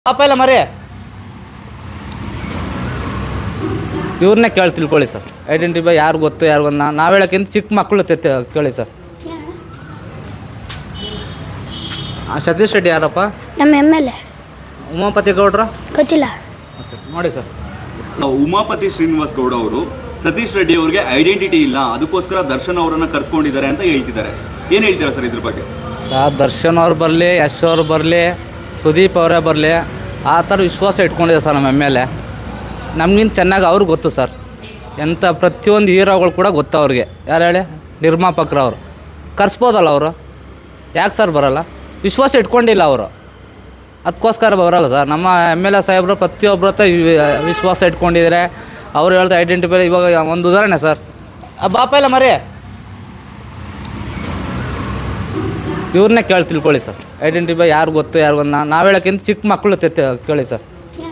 ಪಾಪ ಇಲ್ಲ ಮರಿ ಇವ್ರನ್ನೇ ಕೇಳಿ ತಿಳ್ಕೊಳ್ಳಿ ಸರ್ ಐಡೆಂಟಿಫೈ ಯಾರು ಗೊತ್ತು ಯಾರು ಗೊತ್ತು ನಾವು ಹೇಳೋಕ್ಕಿಂತ ಚಿಕ್ಕ ಮಕ್ಕಳು ತೆತ್ತೆ ಕೇಳಿ ಸರ್ ಆ, ಸತೀಶ್ ರೆಡ್ಡಿ ಯಾರಪ್ಪ ನಮ್ಮ ಎಮ್ ಎಲ್ ಎ ಉಮಾಪತಿ ಗೌಡ್ರ ಗೊತ್ತಿಲ್ಲ ಓಕೆ ನೋಡಿ ಸರ್ ಉಮಾಪತಿ ಶ್ರೀನಿವಾಸ್ ಗೌಡ ಅವರು ಸತೀಶ್ ರೆಡ್ಡಿ ಅವರಿಗೆ ಐಡೆಂಟಿಟಿ ಇಲ್ಲ ಅದಕ್ಕೋಸ್ಕರ ದರ್ಶನ್ ಅವರನ್ನ ಕರ್ಸ್ಕೊಂಡಿದ್ದಾರೆ ಅಂತ ಹೇಳ್ತಿದ್ದಾರೆ ಏನ್ ಹೇಳ್ತೀರಾ ಸರ್ ಇದ್ರ ಬಗ್ಗೆ ಸರ್ ದರ್ಶನ್ ಅವ್ರು ಬರಲಿ ಯಶ್ ಅವ್ರು ಬರಲಿ ಸುದೀಪ್ ಅವರೇ ಬರಲಿ ಆ ಥರ ವಿಶ್ವಾಸ ಇಟ್ಕೊಂಡಿದೆ ಸರ್ ನಮ್ಮ ಎಮ್ ಎಲ್ ಎ ನಮಗಿಂತ ಚೆನ್ನಾಗಿ ಅವ್ರಿಗೆ ಗೊತ್ತು ಸರ್ ಎಂಥ ಪ್ರತಿಯೊಂದು ಹೀರೋಗಳು ಕೂಡ ಗೊತ್ತು ಅವ್ರಿಗೆ ಯಾರು ಹೇಳಿ ನಿರ್ಮಾಪಕರು ಅವರು ಕರ್ಸ್ಬೋದಲ್ಲ ಅವರು ಯಾಕೆ ಸರ್ ಬರಲ್ಲ ವಿಶ್ವಾಸ ಇಟ್ಕೊಂಡಿಲ್ಲ ಅವರು ಅದಕ್ಕೋಸ್ಕರ ಬರಲ್ಲ ಸರ್ ನಮ್ಮ ಎಮ್ ಎಲ್ ಎ ಸಾಹೇಬರು ಪ್ರತಿಯೊಬ್ಬರ ಹತ್ರ ವಿ- ವಿಶ್ವಾಸ ಇಟ್ಕೊಂಡಿದ್ದಾರೆ ಅವ್ರು ಹೇಳ್ತಾ ಐಡೆಂಟಿಫೈ ಇವಾಗ ಒಂದು ಉದಾಹರಣೆ ಸರ್ ಆ ಬಾಪ ಇಲ್ಲ ಮರಿ ಇವ್ರನ್ನೇ ಕೇಳಿ ತಿಳ್ಕೊಳ್ಳಿ ಸರ್ ಐಡೆಂಟಿಫೈ ಯಾರು ಗೊತ್ತು ಯಾರು ಗೊತ್ತು ನಾವು ಹೇಳೋಕ್ಕಿಂತ ಚಿಕ್ಕ ಮಕ್ಕಳು ತೆತ್ತೆ ಕೇಳಿ ಸರ್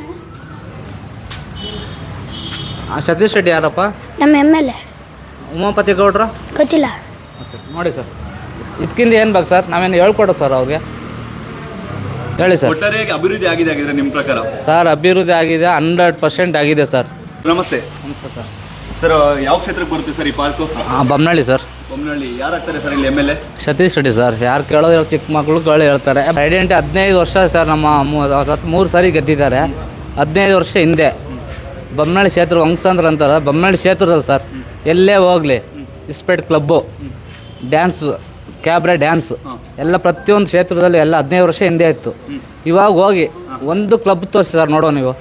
ಆ, ಸತೀಶ್ ರೆಡ್ಡಿ ಯಾರಪ್ಪ ನಮ್ಮ ಎಮ್ ಎಲ್ ಎ ಉಮಾಪತಿ ಗೌಡ್ರ ಗೊತ್ತಿಲ್ಲ ಓಕೆ ನೋಡಿ ಸರ್ ಇದಕ್ಕಿಂತ ಏನು ಬೇಕು ಸರ್ ನಾವೇನು ಹೇಳ್ಕೊಡೋ ಸರ್ ಅವ್ರಿಗೆ ಹೇಳಿ ಸರ್ ಒಟ್ಟಾರೆಯಾಗಿ ಅಭಿವೃದ್ಧಿ ಆಗಿದೆ ಆಗಿದ್ರೆ ನಿಮ್ಮ ಪ್ರಕಾರ ಸರ್ ಅಭಿವೃದ್ಧಿ ಆಗಿದೆ ಹಂಡ್ರೆಡ್ ಪರ್ಸೆಂಟ್ ಆಗಿದೆ ಸರ್ ನಮಸ್ತೆ ನಮಸ್ತೆ ಸರ್ ಸರ್ ಯಾವ ಕ್ಷೇತ್ರಕ್ಕೆ ಬರುತ್ತೆ ಸರ್ ಈ ಪಾರ್ಕು ಹಾಂ ಬೊಮ್ಮನಹಳ್ಳಿ ಸರ್ ಬೊಮ್ಮನಹಳ್ಳಿ ಯಾರಾಗ್ತಾರೆ ಸರ್ ಇಲ್ಲಿ M L A Satish Reddy sir ಯಾರು ಕೇಳೋದು ಚಿಕ್ಕ ಮಕ್ಕಳು ಕೇಳಿ ಹೇಳ್ತಾರೆ ಐಡೆಂಟಿ ಹದಿನೈದು ವರ್ಷ ಸರ್ ನಮ್ಮ ಮೂರು ಸಾರಿ ಗೆದ್ದಿದ್ದಾರೆ ಹದಿನೈದು ವರ್ಷ ಹಿಂದೆ ಬೊಮ್ಮನಹಳ್ಳಿ ಕ್ಷೇತ್ರ ವಂಶಂದ್ರ ಅಂತಾರೆ ಬೊಮ್ಮನಹಳ್ಳಿ ಕ್ಷೇತ್ರದಲ್ಲಿ ಸರ್ ಎಲ್ಲೇ ಹೋಗಲಿ ಇಸ್ಪೇಟ್ ಕ್ಲಬ್ಬು ಡ್ಯಾನ್ಸ್ ಕ್ಯಾಬ್ರೆ ಡ್ಯಾನ್ಸ್ ಎಲ್ಲ ಪ್ರತಿಯೊಂದು ಕ್ಷೇತ್ರದಲ್ಲಿ ಎಲ್ಲ ಹದಿನೈದು ವರ್ಷ ಹಿಂದೆ ಇತ್ತು ಇವಾಗ ಹೋಗಿ ಒಂದು ಕ್ಲಬ್ ತೋರಿಸಿ ಸರ್ ನೋಡೋ ನೀವು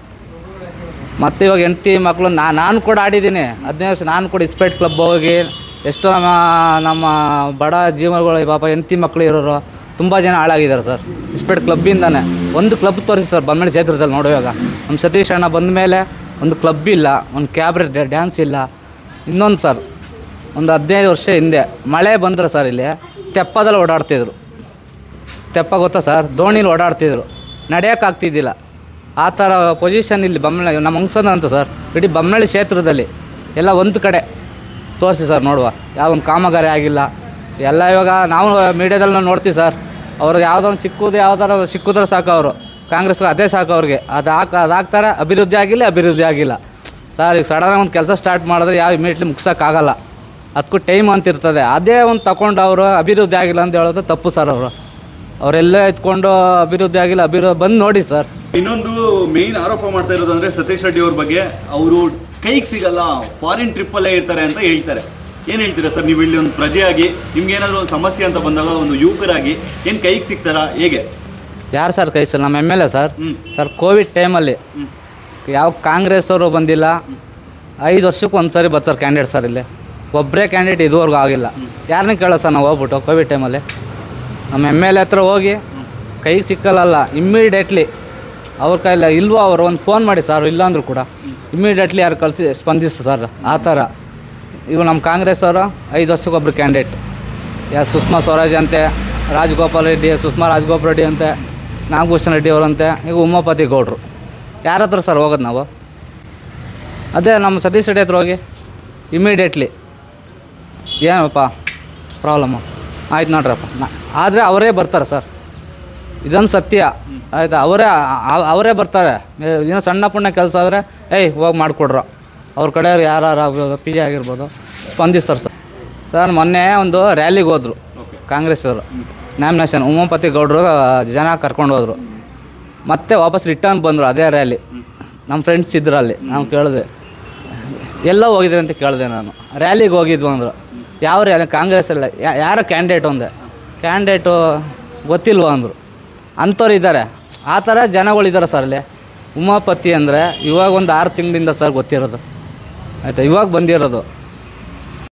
ಮತ್ತು ಇವಾಗ ಹೆಂಡತಿ ಮಕ್ಕಳು ನಾ ನಾನು ಕೂಡ ಆಡಿದ್ದೀನಿ ಹದಿನೈದು ವರ್ಷ ನಾನು ಕೂಡ ಇಸ್ಪೇಟ್ ಕ್ಲಬ್ ಹೋಗಿ ಎಷ್ಟೋ ನಮ್ಮ ನಮ್ಮ ಬಡ ಜೀವನಗಳು ಪಾಪ ಹೆಂಡತಿ ಮಕ್ಕಳು ಇರೋರು ತುಂಬ ಜನ ಹಾಳಾಗಿದ್ದಾರೆ ಸರ್ ಇಸ್ಪೇಟ್ ಕ್ಲಬ್ಬಿಂದಾನೆ ಒಂದು ಕ್ಲಬ್ ತೋರಿಸಿ ಸರ್ ಬೊಮ್ಮಡಿ ಕ್ಷೇತ್ರದಲ್ಲಿ ನೋಡುವಾಗ ನಮ್ಮ ಸತೀಶ್ ಅಣ್ಣ ಬಂದ ಮೇಲೆ ಒಂದು ಕ್ಲಬ್ ಇಲ್ಲ ಒಂದು ಕ್ಯಾಬ್ರೆ ಡ್ಯಾನ್ಸ್ ಇಲ್ಲ ಇನ್ನೊಂದು ಸರ್ ಒಂದು ಹದಿನೈದು ವರ್ಷ ಹಿಂದೆ ಮಳೆ ಬಂದ್ರೆ ಸರ್ ಇಲ್ಲಿ ತೆಪ್ಪದಲ್ಲಿ ಓಡಾಡ್ತಿದ್ರು ತೆಪ್ಪ ಗೊತ್ತಾ ಸರ್ ದೋಣಿಲಿ ಓಡಾಡ್ತಿದ್ರು ನಡೆಯೋಕ್ಕಾಗ್ತಿದ್ದಿಲ್ಲ ಆ ಥರ ಪೊಸಿಷನ್ ಇಲ್ಲಿ ಬೊಮ್ಮನಳ್ಳಿ ನಮ್ಮ ಅಂಗ್ಸನ ಅಂತ ಸರ್ ಇಡೀ ಬೊಮ್ಮನಳ್ಳಿ ಕ್ಷೇತ್ರದಲ್ಲಿ ಎಲ್ಲ ಒಂದು ಕಡೆ ತೋರಿಸಿ ಸರ್ ನೋಡುವ ಯಾವ ಒಂದು ಕಾಮಗಾರಿ ಆಗಿಲ್ಲ ಎಲ್ಲ ಇವಾಗ ನಾವು ಮೀಡಿಯಾದಲ್ಲಿ ನಾವು ನೋಡ್ತೀವಿ ಸರ್ ಅವ್ರಿಗೆ ಯಾವುದೋ ಒಂದು ಚಿಕ್ಕದು ಯಾವ್ದಾರ ಸಿಕ್ಕಿದ್ರೆ ಸಾಕು ಅವರು ಕಾಂಗ್ರೆಸ್ಗೆ ಅದೇ ಸಾಕು ಅವ್ರಿಗೆ ಅದು ಹಾಕ ಅದು ಹಾಕ್ತಾರೆ ಅಭಿವೃದ್ಧಿ ಆಗಿಲ್ಲ ಅಭಿವೃದ್ಧಿ ಆಗಿಲ್ಲ ಸರ್ ಈಗ ಸಡನ್ನಾಗಿ ಒಂದು ಕೆಲಸ ಸ್ಟಾರ್ಟ್ ಮಾಡಿದ್ರೆ ಯಾವ ಇಮಿಡಿಯೇಟ್ಲಿ ಮುಗ್ಸೋಕ್ಕಾಗಲ್ಲ ಅದಕ್ಕೂ ಟೈಮ್ ಅಂತ ಇರ್ತದೆ ಅದೇ ಒಂದು ತಗೊಂಡು ಅವರು ಅಭಿವೃದ್ಧಿ ಆಗಿಲ್ಲ ಅಂತ ಹೇಳೋದು ತಪ್ಪು ಸರ್ ಅವರು ಅವರೆಲ್ಲ ಎತ್ಕೊಂಡು ಅಭಿವೃದ್ಧಿ ಆಗಿಲ್ಲ ಅಭಿವೃದ್ಧಿ ಬಂದು ನೋಡಿ ಸರ್ ಇನ್ನೊಂದು ಮೇನ್ ಆರೋಪ ಮಾಡ್ತಾ ಇರೋದು ಅಂದ್ರೆ ಸತೀಶ್ ರೆಡ್ಡಿ ಅವ್ರ ಬಗ್ಗೆ ಅವರು ಕೈಗೆ ಸಿಗಲ್ಲ ಫಾರಿನ್ ಟ್ರಿಪ್ ಅಲ್ಲೇ ಇರ್ತಾರೆ ಅಂತ ಹೇಳ್ತಾರೆ ಏನ್ ಹೇಳ್ತೀರಾ ಸರ್ ನೀವು ಇಲ್ಲಿ ಒಂದು ಪ್ರಜೆಯಾಗಿ ನಿಮ್ಗೆ ಏನಾದ್ರು ಒಂದು ಸಮಸ್ಯೆ ಅಂತ ಬಂದಾಗ ಒಂದು ಯುವಕರಾಗಿ ಏನ್ ಕೈಗೆ ಸಿಗ್ತಾರಾ ಹೇಗೆ ಯಾರು ಸರ್ ಕೈ ಸರ್ ನಮ್ಮ M L A sir hmm. Sir covid ಟೈಮಲ್ಲಿ ಹ್ಮ್. ಯಾವ ಕಾಂಗ್ರೆಸ್ ಅವರು ಬಂದಿಲ್ಲ ಐದು ವರ್ಷಕ್ಕೆ ಒಂದು ಸರಿ ಬರ್ತಾರೆ ಕ್ಯಾಂಡಿಡೇಟ್ ಸರ್ ಇಲ್ಲಿ ಒಬ್ಬರೇ ಕ್ಯಾಂಡಿಡೇಟ್ ಇದುವರೆಗೂ ಆಗಿಲ್ಲ ಯಾರನ್ನ ಕೇಳೋ ಸರ್ ನಾವು ಹೋಗ್ಬಿಟ್ಟು ಕೋವಿಡ್ ಟೈಮಲ್ಲಿ ನಮ್ಮ ಎಮ್ ಎಲ್ ಎ ಹತ್ರ ಹೋಗಿ ಕೈಗೆ ಸಿಕ್ಕಲ್ಲ ಇಮ್ಮಿಡಿಯೇಟ್ಲಿ ಅವ್ರ ಕೈಲ ಇಲ್ವೋ ಅವರು ಒಂದು ಫೋನ್ ಮಾಡಿ ಸರ್ ಇಲ್ಲ ಅಂದರೂ ಕೂಡ ಇಮ್ಮಿಡಿಯೇಟ್ಲಿ ಯಾರು ಕಳಿಸಿ ಸ್ಪಂದಿಸ್ತು ಸರ್ ಆ ಥರ ಇವು ನಮ್ಮ ಕಾಂಗ್ರೆಸ್ ಅವರು ಐದು ವರ್ಷಕ್ಕೆ ಒಬ್ರು ಕ್ಯಾಂಡಿಡೇಟ್ ಯಾ ಸುಷ್ಮಾ ಸ್ವರಾಜ್ ಅಂತೆ ರಾಜಗೋಪಾಲ್ ರೆಡ್ಡಿ ಸುಷ್ಮಾ ರಾಜಗೋಪಾಲ್ ರೆಡ್ಡಿ ಅಂತೆ ನಾಗಭೂಷಣ್ ರೆಡ್ಡಿ ಅವರಂತೆ ಈಗ ಉಮಾಪತಿ ಗೌಡ್ರು ಯಾರ ಹತ್ರ ಸರ್ ಹೋಗೋದು ನಾವು ಅದೇ ನಮ್ಮ ಸತೀಶ್ ರೆಡ್ಡಿ ಹತ್ರ ಹೋಗಿ ಇಮಿಡಿಯೇಟ್ಲಿ ಏನಪ್ಪ ಪ್ರಾಬ್ಲಮ್ಮು ಆಯ್ತು ನೋಡ್ರಪ್ಪ ನಾ ಆದರೆ ಅವರೇ ಬರ್ತಾರೆ ಸರ್ ಇದೊಂದು ಸತ್ಯ ಆಯ್ತಾ ಅವರೇ ಆ- ಅವರೇ ಬರ್ತಾರೆ ಏ- ಏನೋ ಸಣ್ಣ ಪುಣ್ಣ ಕೆಲಸ ಆದರೆ ಏಯ್ ಹೋಗಿ ಮಾಡಿಕೊಡ್ರು ಅವ್ರ ಕಡೆಯವ್ರು ಯಾರು ಆಗ್ಬೋದು ಪಿ ಜಿ ಆಗಿರ್ಬೋದು ಸ್ಪಂದಿಸ್ತಾರೆ ಸರ್ ಸರ್ ಮೊನ್ನೆ ಒಂದು ರ್ಯಾಲಿಗೆ ಹೋದರು ಕಾಂಗ್ರೆಸ್ಸವರು ನಾಮಿನೇಷನ್ ಉಮಾಪತಿ ಗೌಡರು ಜನ ಕರ್ಕೊಂಡು ಹೋದರು ಮತ್ತೆ ವಾಪಸ್ ರಿಟರ್ನ್ ಬಂದರು ಅದೇ ರ್ಯಾಲಿ ನಮ್ಮ ಫ್ರೆಂಡ್ಸ್ ಇದ್ರು ಅಲ್ಲಿ ನಾವು ಕೇಳಿದೆ ಎಲ್ಲ ಹೋಗಿದ್ರೆ ಅಂತ ಕೇಳಿದೆ ನಾನು ರ್ಯಾಲಿಗೆ ಹೋಗಿದ್ವು ಅಂದರು ಯಾವ ರ್ಯಾಲಿ ಕಾಂಗ್ರೆಸ್ ಅಲ್ಲ ಯಾ- ಯಾರ ಕ್ಯಾಂಡಿಡೇಟ್ ಒಂದೆ ಕ್ಯಾಂಡಿಡೇಟು ಗೊತ್ತಿಲ್ವ ಅಂದರು ಅಂಥವ್ರು ಇದ್ದಾರೆ ಆ ಥರ ಜನಗಳಿದ್ದಾರೆ ಸರ್ ಅಲ್ಲಿ ಉಮಾಪತಿ ಅಂದರೆ ಇವಾಗ ಒಂದು ಆರು ತಿಂಗಳಿಂದ ಸರ್ ಗೊತ್ತಿರೋದು ಆಯಿತಾ ಇವಾಗ ಬಂದಿರೋದು